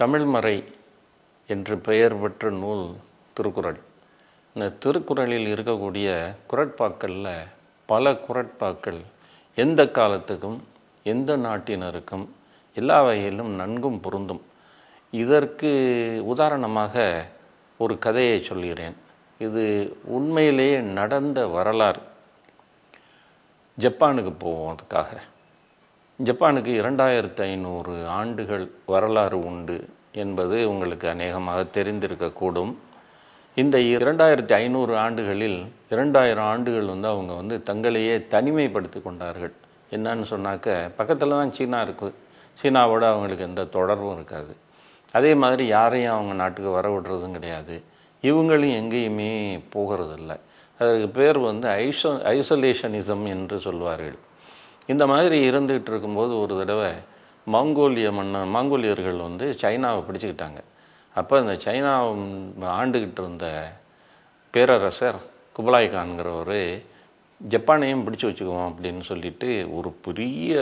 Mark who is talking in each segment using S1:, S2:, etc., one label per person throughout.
S1: தமிழ்மறை என்று பெயர் பெற்ற நூல் திருக்குறள் இந்த திருக்குறளில் இருக்கக்கூடிய குரட்பாக்களில் பல குரட்பாக்கள் எந்த காலத்துக்கும் எந்த நாட்டினருக்கும் எல்லா வகையிலும் நன்கும் பொருந்தும் இதற்கு உதாரணமாக ஒரு கதையை சொல்கிறேன் இது உண்மையிலேயே நடந்த வரலாறு ஜப்பானுக்கு போவோம் அதுக்காக ஜப்பானுக்கு இரண்டாயிரத்து ஐநூறு ஆண்டுகள் வரலாறு உண்டு என்பது உங்களுக்கு அநேகமாக தெரிந்திருக்கக்கூடும் இந்த இரண்டாயிரத்தி ஐநூறு ஆண்டுகளில் இரண்டாயிரம் ஆண்டுகள் வந்து அவங்க வந்து தங்களையே தனிமைப்படுத்தி கொண்டார்கள் என்னன்னு சொன்னாக்க பக்கத்தில் தான் சீனா இருக்குது சீனாவோட அவங்களுக்கு எந்த தொடர்பும் இருக்காது அதே மாதிரி யாரையும் அவங்க நாட்டுக்கு வர விடுறதும் கிடையாது இவங்களும் எங்கேயுமே போகிறதில்ல அதற்கு பேர் வந்து ஐசோ ஐசோலேஷனிசம் என்று சொல்வார்கள் இந்த மாதிரி இருந்துகிட்டு இருக்கும்போது ஒரு தடவை மாங்கோலிய மன்னர் மாங்கோலியர்கள் வந்து சைனாவை பிடிச்சிக்கிட்டாங்க அப்போ இந்த சைனா ஆண்டுகிட்டு இருந்த பேரரசர் குபலாய் கான்கிறவர் ஜப்பானையும் பிடிச்சி வச்சுக்குவோம் அப்படின்னு சொல்லிட்டு ஒரு பெரிய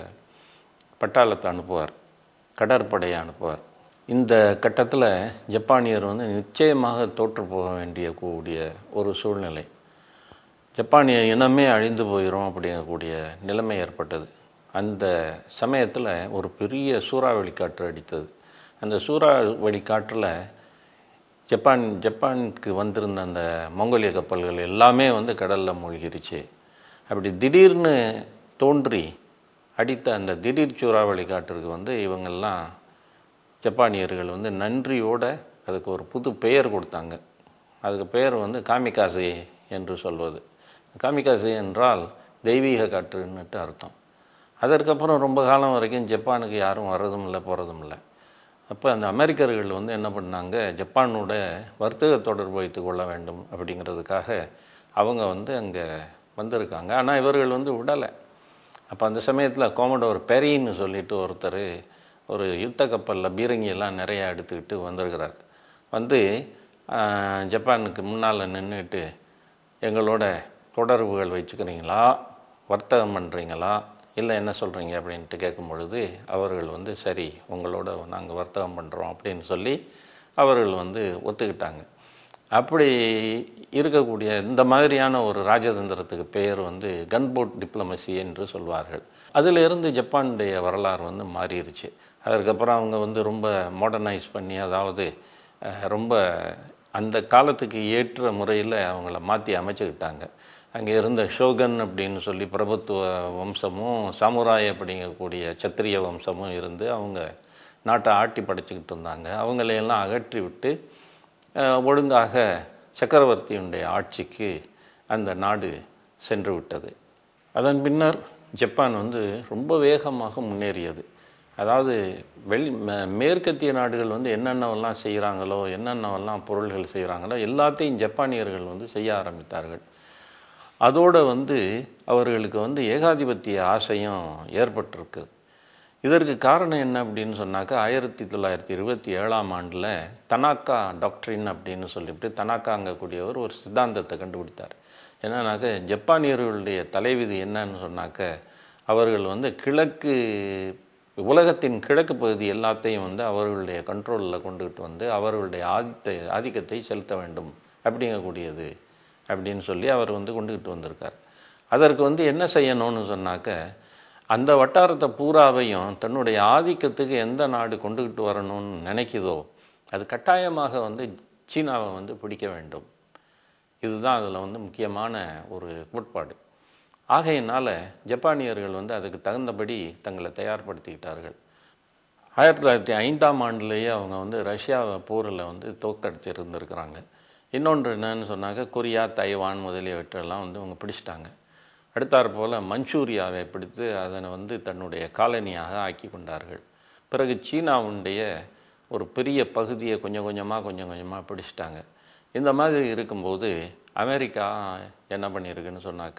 S1: பட்டாளத்தை அனுப்புவார் கடற்படையை அனுப்புவார் இந்த கட்டத்தில் ஜப்பானியர் வந்து நிச்சயமாக தோற்று போக வேண்டிய கூடிய ஒரு சூழ்நிலை ஜப்பானிய இனமே அழிந்து போயிடும் அப்படிங்கக்கூடிய நிலைமை ஏற்பட்டது அந்த சமயத்தில் ஒரு பெரிய சூறாவளி காற்று அடித்தது அந்த சூறாவளி காற்றில் ஜப்பான் ஜப்பானுக்கு வந்திருந்த அந்த மங்கோலிய கப்பல்கள் எல்லாமே வந்து கடலில் மூழ்கிருச்சு அப்படி திடீர்னு தோன்றி அடித்த அந்த திடீர் சூறாவளி காற்றுக்கு வந்து இவங்கெல்லாம் ஜப்பானியர்கள் வந்து நன்றியோடு அதுக்கு ஒரு புது பெயர் கொடுத்தாங்க அதுக்கு பெயர் வந்து காமிகாசே என்று சொல்வது காமிகாசே என்றால் தெய்வீக காற்றுன்னுட்டு அர்த்தம் அதற்கப்புறம் ரொம்ப காலம் வரைக்கும் ஜப்பானுக்கு யாரும் வர்றதும் இல்லை போகிறதும் இல்லை அப்போ அந்த அமெரிக்கர்கள் வந்து என்ன பண்ணாங்க ஜப்பானோட வர்த்தக தொடர்பு வைத்து கொள்ள வேண்டும் அப்படிங்கிறதுக்காக அவங்க வந்து அங்கே வந்திருக்காங்க ஆனால் இவர்கள் வந்து விடலை அப்போ அந்த சமயத்தில் கோமடோர் பெரின்னு சொல்லிட்டு ஒருத்தர் ஒரு யுத்த கப்பலில் பீரங்கியெல்லாம் நிறையா எடுத்துக்கிட்டு வந்திருக்கிறார் வந்து ஜப்பானுக்கு முன்னால் நின்றுட்டு எங்களோட தொடர்புகள் வச்சுக்கிறீங்களா வர்த்தகம் பண்ணுறீங்களா இல்லை என்ன சொல்கிறீங்க அப்படின்ட்டு கேட்கும் பொழுது அவர்கள் வந்து சரி உங்களோட நாங்கள் வர்த்தகம் பண்ணுறோம் அப்படின்னு சொல்லி அவர்கள் வந்து ஒத்துக்கிட்டாங்க அப்படி இருக்கக்கூடிய இந்த மாதிரியான ஒரு ராஜதந்திரத்துக்கு பெயர் வந்து கன்போட் டிப்ளமசி என்று சொல்வார்கள் அதிலிருந்து ஜப்பானுடைய வரலாறு வந்து மாறிடுச்சு அதற்கப்புறம் அவங்க வந்து ரொம்ப மாடர்னைஸ் பண்ணி அதாவது ரொம்ப அந்த காலத்துக்கு ஏற்ற முறையில் அவங்கள மாற்றி அமைச்சுக்கிட்டாங்க அங்கே இருந்த ஷோகன் அப்படின்னு சொல்லி பிரபுத்துவ வம்சமும் சாமுராய் அப்படிங்கக்கூடிய சத்திரிய வம்சமும் இருந்து அவங்க நாட்டை ஆட்டி படைச்சிக்கிட்டு இருந்தாங்க அவங்களையெல்லாம் அகற்றி விட்டு ஒழுங்காக சக்கரவர்த்தியுடைய ஆட்சிக்கு அந்த நாடு சென்று விட்டது அதன் பின்னர் ஜப்பான் வந்து ரொம்ப வேகமாக முன்னேறியது அதாவது வெளி மேற்கத்திய நாடுகள் வந்து என்னென்னவெல்லாம் செய்கிறாங்களோ என்னென்னவெல்லாம் பொருள்கள் செய்கிறாங்களோ எல்லாத்தையும் ஜப்பானியர்கள் வந்து செய்ய ஆரம்பித்தார்கள் அதோடு வந்து அவர்களுக்கு வந்து ஏகாதிபத்திய ஆசையும் ஏற்பட்டிருக்கு இதற்கு காரணம் என்ன அப்படின்னு சொன்னாக்கா ஆயிரத்தி தொள்ளாயிரத்தி இருபத்தி ஏழாம் ஆண்டில் தனாக்கா டாக்டரின் அப்படின்னு சொல்லிவிட்டு தனாக்காங்கக்கூடியவர் ஒரு சித்தாந்தத்தை கண்டுபிடித்தார் என்னன்னாக்க ஜப்பானியர்களுடைய தலைவிதி என்னன்னு சொன்னாக்க அவர்கள் வந்து கிழக்கு உலகத்தின் கிழக்கு பகுதி எல்லாத்தையும் வந்து அவர்களுடைய கண்ட்ரோலில் கொண்டுகிட்டு வந்து அவர்களுடைய ஆதித்த ஆதிக்கத்தை செலுத்த வேண்டும் அப்படிங்கக்கூடியது அப்படின்னு சொல்லி அவர் வந்து கொண்டுகிட்டு வந்திருக்கார் அதற்கு வந்து என்ன செய்யணும்னு சொன்னாக்க அந்த வட்டாரத்தை பூராவையும் தன்னுடைய ஆதிக்கத்துக்கு எந்த நாடு கொண்டுகிட்டு வரணும்னு நினைக்குதோ அது கட்டாயமாக வந்து சீனாவை வந்து பிடிக்க வேண்டும் இதுதான் அதில் வந்து முக்கியமான ஒரு கோட்பாடு ஆகையினால் ஜப்பானியர்கள் வந்து அதுக்கு தகுந்தபடி தங்களை தயார்படுத்திக்கிட்டார்கள் ஆயிரத்தி தொள்ளாயிரத்தி ஐந்தாம் ஆண்டுலேயே அவங்க வந்து ரஷ்யாவை போரில் வந்து தோக்கடிச்சு இருந்திருக்கிறாங்க இன்னொன்று என்னன்னு சொன்னாக்க கொரியா தைவான் முதலியவற்றெல்லாம் வந்து அவங்க பிடிச்சிட்டாங்க அடுத்தாற் போல் மஞ்சூரியாவை பிடித்து அதனை வந்து தன்னுடைய காலனியாக ஆக்கி கொண்டார்கள் பிறகு சீனாவுடைய ஒரு பெரிய பகுதியை கொஞ்சம் கொஞ்சமாக கொஞ்சம் கொஞ்சமாக பிடிச்சிட்டாங்க இந்த மாதிரி இருக்கும்போது அமெரிக்கா என்ன பண்ணியிருக்குன்னு சொன்னாக்க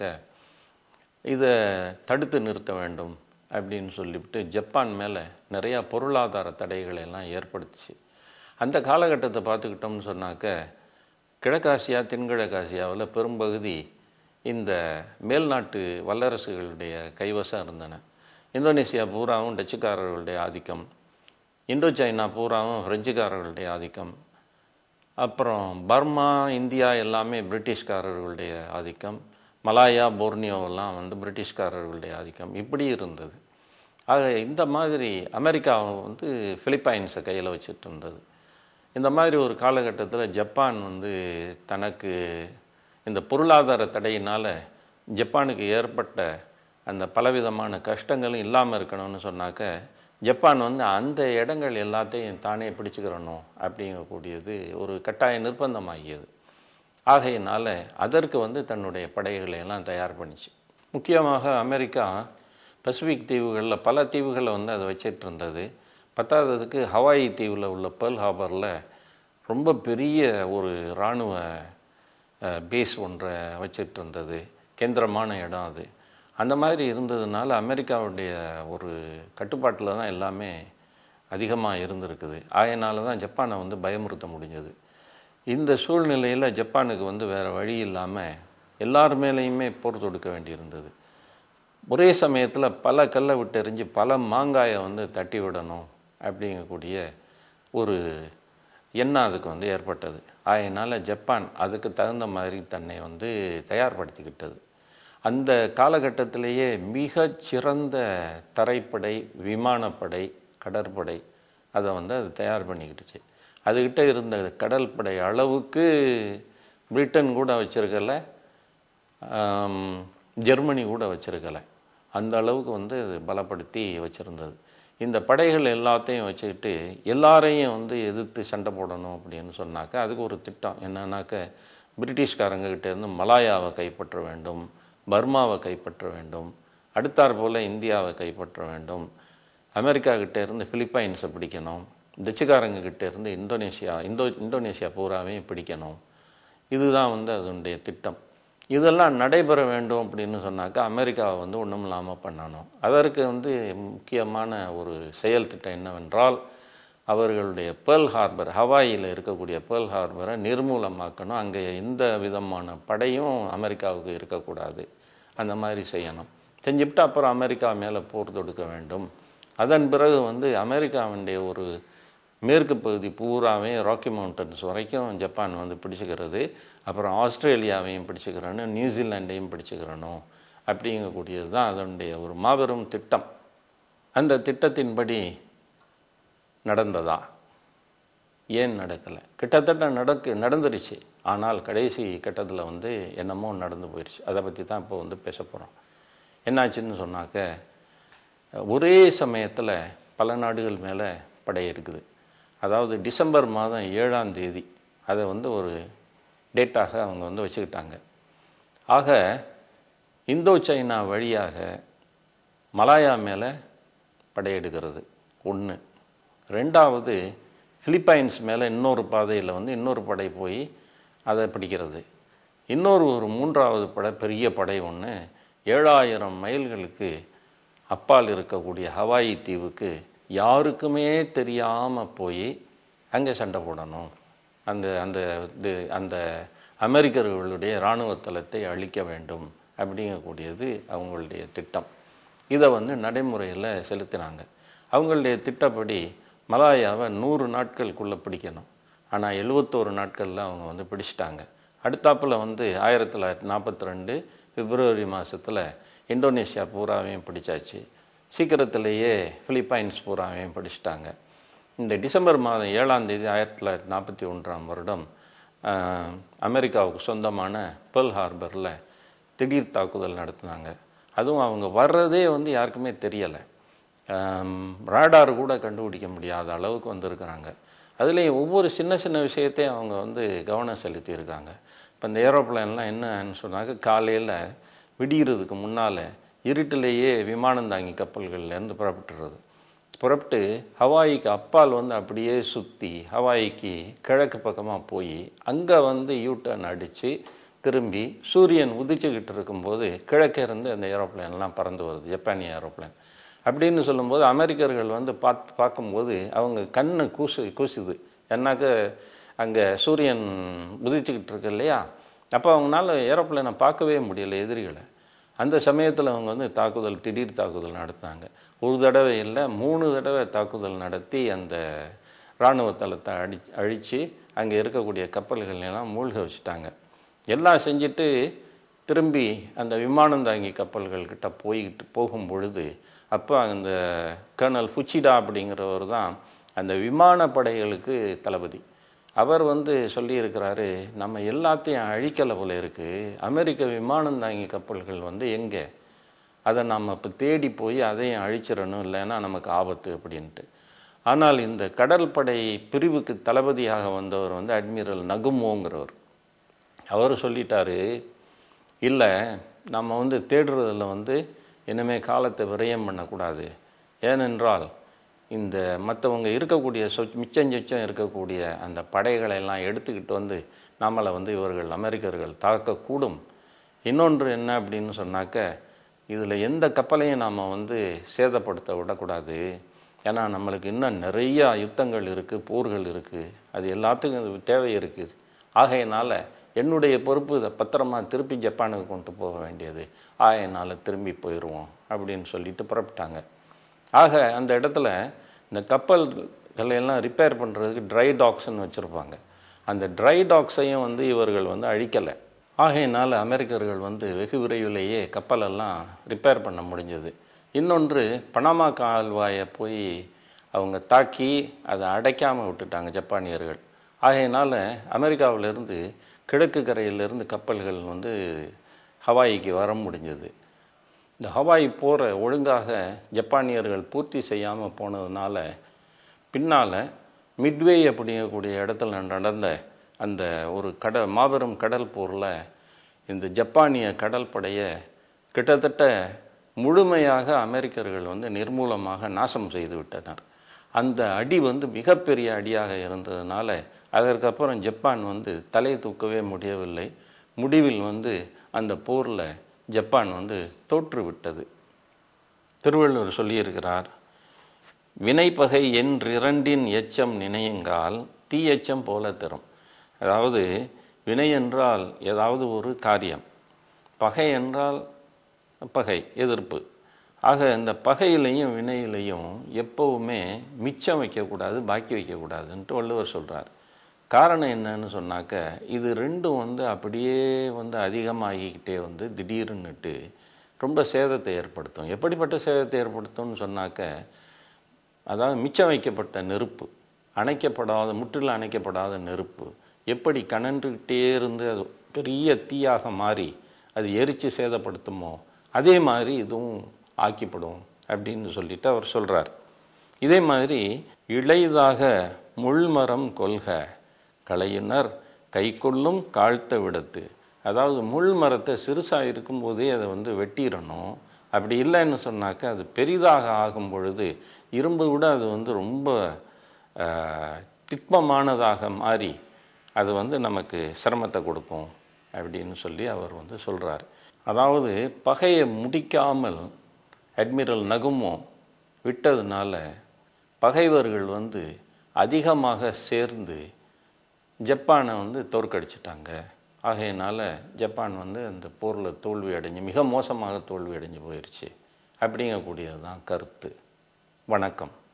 S1: இதை தடுத்து நிறுத்த வேண்டும் அப்படின்னு சொல்லிவிட்டு ஜப்பான் மேலே நிறையா பொருளாதார தடைகளை எல்லாம் ஏற்படுத்துச்சு அந்த காலகட்டத்தை பார்த்துக்கிட்டோம்னு சொன்னாக்க கிழக்காசியா தென்கிழக்காசியாவில் பெரும்பகுதி இந்த மேல்நாட்டு வல்லரசுகளுடைய கைவசம் இருந்தன இந்தோனேசியா பூராவும் டச்சுக்காரர்களுடைய ஆதிக்கம் இந்தோ சைனா பூராவும் பிரெஞ்சுக்காரர்களுடைய ஆதிக்கம் அப்புறம் பர்மா இந்தியா எல்லாமே பிரிட்டிஷ்காரர்களுடைய ஆதிக்கம் மலாயா போர்னியோவெல்லாம் வந்து பிரிட்டிஷ்காரர்களுடைய ஆதிக்கம் இப்படி இருந்தது ஆக இந்த மாதிரி அமெரிக்கா வந்து பிலிப்பைன்ஸை கையில் வச்சுட்டு இருந்தது இந்த மாதிரி ஒரு காலகட்டத்தில் ஜப்பான் வந்து தனக்கு இந்த பொருளாதார தடையினால் ஜப்பானுக்கு ஏற்பட்ட அந்த பலவிதமான கஷ்டங்களும் இல்லாமல் இருக்கணும்னு சொன்னாக்க ஜப்பான் வந்து அந்த இடங்கள் எல்லாத்தையும் தானே பிடிச்சுக்கிறணும் அப்படிங்கக்கூடியது ஒரு கட்டாய நிர்பந்தமாகியது ஆகையினால அதற்கு வந்து தன்னுடைய படைகளை எல்லாம் தயார் பண்ணிச்சு முக்கியமாக அமெரிக்கா பசிபிக் தீவுகளில் பல தீவுகளை வந்து அதை வச்சிட்டு இருந்தது பத்தாததுக்கு ஹவாய் தீவில் உள்ள பேர்ல் ஹார்பரில் ரொம்ப பெரிய ஒரு இராணுவ பேஸ் ஒன்றை வச்சிட்டு இருந்தது கேந்திரமான இடம் அது அந்த மாதிரி இருந்ததுனால அமெரிக்காவுடைய ஒரு கட்டுப்பாட்டில் தான் எல்லாமே அதிகமாக இருந்திருக்குது ஆகையினால தான் ஜப்பானை வந்து பயமுறுத்த முடிஞ்சது இந்த சூழ்நிலையில் ஜப்பானுக்கு வந்து வேறு வழி இல்லாமல் எல்லார் மேலேயுமே போர் தொடுக்க வேண்டியிருந்தது ஒரே சமயத்தில் பல கல்லை விட்டு எறிஞ்சு பல மாங்காயை வந்து தட்டி விடணும் அப்படிங்கக்கூடிய ஒரு எண்ணம் அதுக்கு வந்து ஏற்பட்டது அதனால் ஜப்பான் அதுக்கு தகுந்த மாதிரி தன்னை வந்து தயார்படுத்திக்கிட்டது அந்த காலகட்டத்திலேயே மிகச் சிறந்த தரைப்படை விமானப்படை கடற்படை அதை வந்து அது தயார் பண்ணிக்கிட்டுச்சு அதுக்கிட்ட இருந்த கடல் படை அளவுக்கு பிரிட்டன் கூட வச்சிருக்கல ஜெர்மனி கூட வச்சிருக்கல அந்த அளவுக்கு வந்து அது பலப்படுத்தி வச்சுருந்தது இந்த படைகள் எல்லாத்தையும் வச்சுக்கிட்டு எல்லாரையும் வந்து எதிர்த்து சண்டை போடணும் அப்படின்னு சொன்னாக்க அதுக்கு ஒரு திட்டம் என்னன்னாக்க பிரிட்டிஷ்காரங்க கிட்ட இருந்து மலாயாவை கைப்பற்ற வேண்டும் பர்மாவை கைப்பற்ற வேண்டும் அடுத்தாற் போல் இந்தியாவை கைப்பற்ற வேண்டும் அமெரிக்கா கிட்ட இருந்து பிலிப்பைன்ஸை பிடிக்கணும் டச்சுக்காரங்க கிட்ட இருந்து இந்தோனேஷியா இந்தோ இந்தோனேஷியா பூராவையும் பிடிக்கணும் இதுதான் வந்து அதனுடைய திட்டம் இதெல்லாம் நடைபெற வேண்டும் அப்படின்னு சொன்னாக்கா அமெரிக்காவை வந்து ஒன்றும் இல்லாமல் பண்ணணும் அதற்கு வந்து முக்கியமான ஒரு செயல் திட்டம் என்னவென்றால் அவர்களுடைய பேர்ல் ஹார்பர் ஹவாயில் இருக்கக்கூடிய பேர்ல் ஹார்பரை நிர்மூலமாக்கணும் அங்கே எந்த விதமான படையும் அமெரிக்காவுக்கு இருக்கக்கூடாது அந்த மாதிரி செய்யணும் செஞ்சுவிட்டு அப்புறம் அமெரிக்கா மேலே போர் தொடுக்க வேண்டும் அதன் பிறகு வந்து அமெரிக்காவுடைய ஒரு மேற்கு பகுதி பூராவே ராக்கி மவுண்டன்ஸ் வரைக்கும் ஜப்பான் வந்து பிடிச்சிக்கிறது அப்புறம் ஆஸ்திரேலியாவையும் பிடிச்சிக்கிறணும் நியூசிலாண்டையும் பிடிச்சிக்கிறணும் அப்படிங்கக்கூடியது தான் அதனுடைய ஒரு மாபெரும் திட்டம் அந்த திட்டத்தின்படி நடந்ததா ஏன் நடக்கலை கிட்டத்தட்ட நடக்கு நடந்துருச்சு ஆனால் கடைசி கட்டத்தில் வந்து என்னமோ நடந்து போயிடுச்சு அதை பற்றி தான் இப்போ வந்து பேச போகிறோம் என்னாச்சுன்னு சொன்னாக்க ஒரே சமயத்தில் பல நாடுகள் மேலே படை இருக்குது அதாவது டிசம்பர் மாதம் ஏழாம் தேதி அதை வந்து ஒரு டேட்டாக அவங்க வந்து வச்சுக்கிட்டாங்க ஆக இந்தோ சைனா வழியாக மலாயா மேலே படையெடுக்கிறது ஒன்று ரெண்டாவது பிலிப்பைன்ஸ் மேலே இன்னொரு பாதையில் வந்து இன்னொரு படை போய் அதை பிடிக்கிறது இன்னொரு ஒரு மூன்றாவது படை பெரிய படை ஒன்று ஏழாயிரம் மைல்களுக்கு அப்பால் இருக்கக்கூடிய ஹவாய் தீவுக்கு யாருக்குமே தெரியாமல் போய் அங்கே சண்டை போடணும் அந்த அந்த இது அந்த அமெரிக்கர்களுடைய இராணுவ தளத்தை அழிக்க வேண்டும் அப்படிங்கக்கூடியது அவங்களுடைய திட்டம் இதை வந்து நடைமுறையில் செலுத்தினாங்க அவங்களுடைய திட்டப்படி மலாயாவை நூறு நாட்களுக்குள்ளே பிடிக்கணும் ஆனால் எழுபத்தோரு நாட்களில் அவங்க வந்து பிடிச்சிட்டாங்க அடுத்தாப்பில் வந்து ஆயிரத்தி தொள்ளாயிரத்தி நாற்பத்தி ரெண்டு பிப்ரவரி மாதத்தில் இந்தோனேஷியா பூராவையும் பிடிச்சாச்சு சீக்கிரத்திலேயே பிலிப்பைன்ஸ் பூராவையும் பிடிச்சிட்டாங்க இந்த டிசம்பர் மாதம் ஏழாம் தேதி ஆயிரத்தி தொள்ளாயிரத்தி நாற்பத்தி ஒன்றாம் வருடம் அமெரிக்காவுக்கு சொந்தமான பேர்ல் ஹார்பரில் திடீர் தாக்குதல் நடத்தினாங்க அதுவும் அவங்க வர்றதே வந்து யாருக்குமே தெரியலை ராடார் கூட கண்டுபிடிக்க முடியாத அளவுக்கு வந்திருக்கிறாங்க அதுலேயும் ஒவ்வொரு சின்ன சின்ன விஷயத்தையும் அவங்க வந்து கவனம் செலுத்தியிருக்காங்க இப்போ இந்த ஏரோப்ளைன்லாம் என்னன்னு சொன்னாக்க காலையில் விடிகிறதுக்கு முன்னால் இருட்டிலேயே விமானம் தாங்கி கப்பல்கள்லேருந்து புறப்பட்டுறது புறப்பட்டு ஹவாய்க்கு அப்பால் வந்து அப்படியே சுற்றி ஹவாய்க்கு கிழக்கு பக்கமாக போய் அங்கே வந்து யூட்டர்ன் அடித்து திரும்பி சூரியன் உதிச்சுக்கிட்டு இருக்கும்போது கிழக்கே இருந்து அந்த ஏரோப்ளைன்லாம் பறந்து வருது ஜப்பானிய ஏரோப்ளைன் அப்படின்னு சொல்லும்போது அமெரிக்கர்கள் வந்து பார்த்து பார்க்கும்போது அவங்க கண்ணு கூசு கூசுது ஏன்னாக்க அங்கே சூரியன் உதிச்சுக்கிட்டு இருக்கு இல்லையா அப்போ அவங்களால ஏரோப்ளைனை பார்க்கவே முடியல எதிரிகளை அந்த சமயத்தில் அவங்க வந்து தாக்குதல் திடீர் தாக்குதல் நடத்தாங்க ஒரு தடவை இல்லை மூணு தடவை தாக்குதல் நடத்தி அந்த இராணுவ தளத்தை அடி அழித்து அங்கே இருக்கக்கூடிய கப்பல்கள் எல்லாம் மூழ்க வச்சுட்டாங்க எல்லாம் செஞ்சுட்டு திரும்பி அந்த விமானம் தாங்கி கப்பல்கள் கிட்ட போய்கிட்டு போகும் பொழுது அப்போ அந்த கர்னல் ஃபுச்சிடா அப்படிங்கிறவர் தான் அந்த விமானப்படைகளுக்கு தளபதி அவர் வந்து சொல்லியிருக்கிறாரு நம்ம எல்லாத்தையும் அழிக்கலை போல இருக்குது அமெரிக்க விமானம் தாங்கி கப்பல்கள் வந்து எங்கே அதை நம்ம இப்போ தேடி போய் அதையும் அழிச்சிடணும் இல்லைன்னா நமக்கு ஆபத்து அப்படின்ட்டு ஆனால் இந்த கடற்படை பிரிவுக்கு தளபதியாக வந்தவர் வந்து அட்மிரல் நகுமோங்கிறவர் அவர் சொல்லிட்டாரு இல்லை நம்ம வந்து தேடுறதில் வந்து இனிமே காலத்தை விரயம் பண்ணக்கூடாது ஏனென்றால் இந்த மற்றவங்க இருக்கக்கூடிய சொ மிச்சம் சொச்சம் இருக்கக்கூடிய அந்த படைகளை எல்லாம் எடுத்துக்கிட்டு வந்து நம்மளை வந்து இவர்கள் அமெரிக்கர்கள் தாக்கக்கூடும் இன்னொன்று என்ன அப்படின்னு சொன்னாக்க இதில் எந்த கப்பலையும் நாம் வந்து சேதப்படுத்த விடக்கூடாது ஏன்னா நம்மளுக்கு இன்னும் நிறையா யுத்தங்கள் இருக்குது போர்கள் இருக்குது அது எல்லாத்துக்கும் இது தேவை இருக்குது ஆகையினால் என்னுடைய பொறுப்பு இதை பத்திரமா திருப்பி ஜப்பானுக்கு கொண்டு போக வேண்டியது ஆகையினால் திரும்பி போயிடுவோம் அப்படின்னு சொல்லிட்டு புறப்பட்டாங்க ஆக அந்த இடத்துல இந்த கப்பல்களை எல்லாம் ரிப்பேர் பண்ணுறதுக்கு ட்ரை டாக்ஸ்ன்னு வச்சுருப்பாங்க அந்த ட்ரை டாக்ஸையும் வந்து இவர்கள் வந்து அழிக்கலை ஆகையினால் அமெரிக்கர்கள் வந்து வெகு விரைவிலேயே கப்பலெல்லாம் ரிப்பேர் பண்ண முடிஞ்சது இன்னொன்று பனாமா கால்வாயை போய் அவங்க தாக்கி அதை அடைக்காமல் விட்டுட்டாங்க ஜப்பானியர்கள் ஆகையினால் அமெரிக்காவிலிருந்து கிழக்கு கரையிலிருந்து கப்பல்கள் வந்து ஹவாய்க்கு வர முடிஞ்சது இந்த ஹவாய் போகிற ஒழுங்காக ஜப்பானியர்கள் பூர்த்தி செய்யாமல் போனதுனால பின்னால் மிட்வே அப்படிங்கக்கூடிய இடத்துல நடந்த அந்த ஒரு கடல் மாபெரும் கடல் போரில் இந்த ஜப்பானிய கடல் படையை கிட்டத்தட்ட முழுமையாக அமெரிக்கர்கள் வந்து நிர்மூலமாக நாசம் செய்து விட்டனர் அந்த அடி வந்து மிகப்பெரிய அடியாக இருந்ததுனால அதற்கப்புறம் ஜப்பான் வந்து தலை தூக்கவே முடியவில்லை முடிவில் வந்து அந்த போரில் ஜப்பான் வந்து தோற்றுவிட்டது திருவள்ளுவர் சொல்லியிருக்கிறார் வினைப்பகை என்றிரண்டின் எச்சம் நினையுங்கால் தீ எச்சம் போல தரும் அதாவது வினை என்றால் ஏதாவது ஒரு காரியம் பகை என்றால் பகை எதிர்ப்பு ஆக இந்த பகையிலையும் வினையிலையும் எப்போவுமே மிச்சம் வைக்கக்கூடாது பாக்கி வைக்கக்கூடாதுன்ட்டு வள்ளுவர் சொல்கிறார் காரணம் என்னன்னு சொன்னாக்க இது ரெண்டும் வந்து அப்படியே வந்து அதிகமாகிக்கிட்டே வந்து திடீர்னுட்டு ரொம்ப சேதத்தை ஏற்படுத்தும் எப்படிப்பட்ட சேதத்தை ஏற்படுத்தும்னு சொன்னாக்க அதாவது மிச்சம் வைக்கப்பட்ட நெருப்பு அணைக்கப்படாத முற்றிலும் அணைக்கப்படாத நெருப்பு எப்படி கனன்றுக்கிட்டே இருந்து அது பெரிய தீயாக மாறி அது எரித்து சேதப்படுத்துமோ அதே மாதிரி இதுவும் ஆக்கிப்படும் அப்படின்னு சொல்லிட்டு அவர் சொல்கிறார் இதே மாதிரி இளையதாக முள்மரம் கொள்க கலையுனர் கைக்கொள்ளும் காழ்த்த விடத்து அதாவது முள் மரத்தை சிறுசாக இருக்கும்போதே அதை வந்து வெட்டிடணும் அப்படி இல்லைன்னு சொன்னாக்க அது பெரிதாக ஆகும் பொழுது இரும்பு விட அது வந்து ரொம்ப திட்பமானதாக மாறி அது வந்து நமக்கு சிரமத்தை கொடுக்கும் அப்படின்னு சொல்லி அவர் வந்து சொல்கிறார் அதாவது பகையை முடிக்காமல் அட்மிரல் நகுமோ விட்டதுனால பகைவர்கள் வந்து அதிகமாக சேர்ந்து ஜப்பானை வந்து தோற்கடிச்சிட்டாங்க ஆகையினால ஜப்பான் வந்து அந்த போரில் தோல்வி அடைஞ்சு மிக மோசமாக தோல்வி அடைஞ்சு போயிடுச்சு அப்படிங்கக்கூடியது தான் கருத்து வணக்கம்